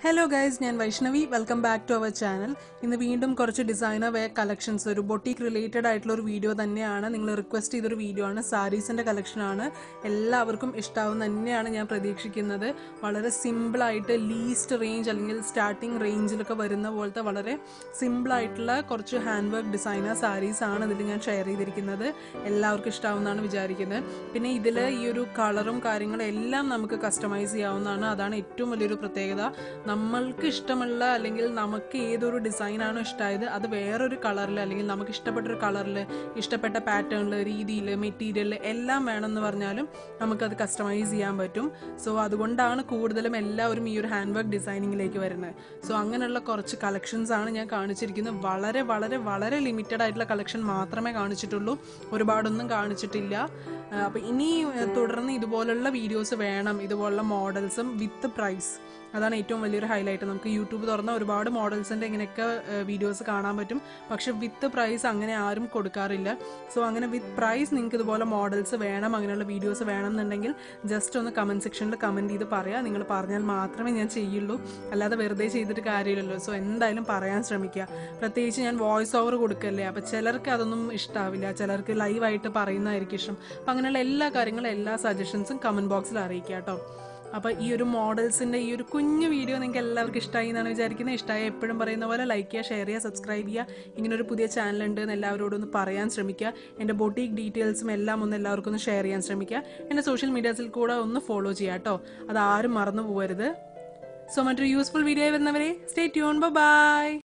hello guys ഞാൻ Vaishnavi welcome back to our channel ഇന്ന് വീണ്ടും കുറച്ച് ഡിസൈനർ വെയർ കളക്ഷൻസ് ഒരു ബൊട്ടീക്ക് റിലേറ്റഡ് ആയിട്ടുള്ള ഒരു വീഡിയോ തന്നെയാണ് നിങ്ങൾ റിക്വസ്റ്റ് ചെയ്തൊരു വീഡിയോ ആണ് സാരീസിൻ്റെ കളക്ഷനാണ് എല്ലാവർക്കും ഇഷ്ടാവും തന്നെയാണ് ഞാൻ പ്രതീക്ഷിക്കുന്നത് വളരെ സിമ്പിളായിട്ട് ലീസ്റ്റ് റേഞ്ച് അല്ലെങ്കിൽ സ്റ്റാർട്ടിംഗ് റേഞ്ചിലൊക്കെ വരുന്ന പോലത്തെ വളരെ സിമ്പിളായിട്ടുള്ള കുറച്ച് ഹാൻഡ് വർക്ക് ഡിസൈനർ സാരീസ് ആണ് ഇതിൽ ഞാൻ ഷെയർ ചെയ്തിരിക്കുന്നത് എല്ലാവർക്കും ഇഷ്ടാവുന്നതാണ് വിചാരിക്കുന്നത് പിന്നെ ഇതിൽ ഈ ഒരു കളറും കാര്യങ്ങളും എല്ലാം നമുക്ക് കസ്റ്റമൈസ് ചെയ്യാവുന്നതാണ് അതാണ് ഏറ്റവും വലിയൊരു പ്രത്യേകത നമ്മൾക്ക് ഇഷ്ടമുള്ള അല്ലെങ്കിൽ നമുക്ക് ഏതൊരു ഡിസൈനാണോ ഇഷ്ടമായത് അത് വേറൊരു കളറിൽ അല്ലെങ്കിൽ നമുക്ക് ഇഷ്ടപ്പെട്ട ഒരു കളറിൽ ഇഷ്ടപ്പെട്ട പാറ്റേണിൽ രീതിയിൽ മെറ്റീരിയൽ എല്ലാം വേണമെന്ന് പറഞ്ഞാലും നമുക്കത് കസ്റ്റമൈസ് ചെയ്യാൻ പറ്റും സോ അതുകൊണ്ടാണ് കൂടുതലും എല്ലാവരും ഈ ഒരു ഹാൻഡ് വർക്ക് ഡിസൈനിങ്ങിലേക്ക് വരുന്നത് സോ അങ്ങനെയുള്ള കുറച്ച് കളക്ഷൻസ് ആണ് ഞാൻ കാണിച്ചിരിക്കുന്നത് വളരെ വളരെ വളരെ ലിമിറ്റഡ് ആയിട്ടുള്ള കളക്ഷൻ മാത്രമേ കാണിച്ചിട്ടുള്ളൂ ഒരുപാടൊന്നും കാണിച്ചിട്ടില്ല അപ്പോൾ ഇനി ഏഹ്, തുടർന്ന് ഇതുപോലുള്ള വീഡിയോസ് വേണം ഇതുപോലുള്ള മോഡൽസും വിത്ത് പ്രൈസ് അതാണ് ഏറ്റവും വലിയൊരു ഹൈലൈറ്റ് നമുക്ക് യൂട്യൂബ് തുറന്ന ഒരുപാട് മോഡൽസിൻ്റെ ഇങ്ങനെയൊക്കെ വീഡിയോസ് കാണാൻ പറ്റും പക്ഷെ വിത്ത് പ്രൈസ് അങ്ങനെ ആരും കൊടുക്കാറില്ല സോ അങ്ങനെ വിത്ത് പ്രൈസ് നിങ്ങൾക്ക് ഇതുപോലെ മോഡൽസ് വേണം അങ്ങനെയുള്ള വീഡിയോസ് വേണം എന്നുണ്ടെങ്കിൽ ജസ്റ്റ് ഒന്ന് കമൻറ്റ് സെക്ഷനിൽ കമൻറ്റ് ചെയ്ത് പറയാം നിങ്ങൾ പറഞ്ഞാൽ മാത്രമേ ഞാൻ ചെയ്യുള്ളൂ അല്ലാതെ വെറുതെ ചെയ്തിട്ട് കാര്യമില്ലല്ലോ സോ എന്തായാലും പറയാൻ ശ്രമിക്കുക പ്രത്യേകിച്ച് ഞാൻ വോയിസ് ഓവർ കൊടുക്കല്ലേ അപ്പോൾ ചിലർക്ക് അതൊന്നും ഇഷ്ടാവില്ല ചിലർക്ക് ലൈവായിട്ട് പറയുന്നതായിരിക്കും ഇഷ്ടം അപ്പം അങ്ങനെയുള്ള എല്ലാ കാര്യങ്ങളും എല്ലാ സജഷൻസും കമൻറ്റ് ബോക്സിൽ അറിയിക്കുക കേട്ടോ അപ്പോൾ ഈ ഒരു മോഡൽസിൻ്റെ ഈ ഒരു കുഞ്ഞു വീഡിയോ നിങ്ങൾക്ക് എല്ലാവർക്കും ഇഷ്ടമായി എന്നാണ് വിചാരിക്കുന്നത് ഇഷ്ടമായ എപ്പോഴും പറയുന്ന പോലെ ലൈക്ക് ചെയ്യുക ഷെയർ ചെയ്യുക സബ്സ്ക്രൈബ് ചെയ്യുക ഇങ്ങനെ ഒരു പുതിയ ചാനൽ ഉണ്ട് എന്ന് എല്ലാവരോടും ഒന്ന് പറയാൻ ശ്രമിക്കുക എൻ്റെ ബൊട്ടീക്ക് ഡീറ്റെയിൽസും എല്ലാം ഒന്ന് എല്ലാവർക്കും ഒന്ന് ഷെയർ ചെയ്യാൻ ശ്രമിക്കുക എൻ്റെ സോഷ്യൽ മീഡിയാസിൽ കൂടെ ഒന്ന് ഫോളോ ചെയ്യുക കേട്ടോ അത് ആരും മറന്നു പോകരുത് സോ മറ്റൊരു യൂസ്ഫുൾ വീഡിയോ വരുന്നവരെ സ്റ്റേ ട്യൂൺ ബൈ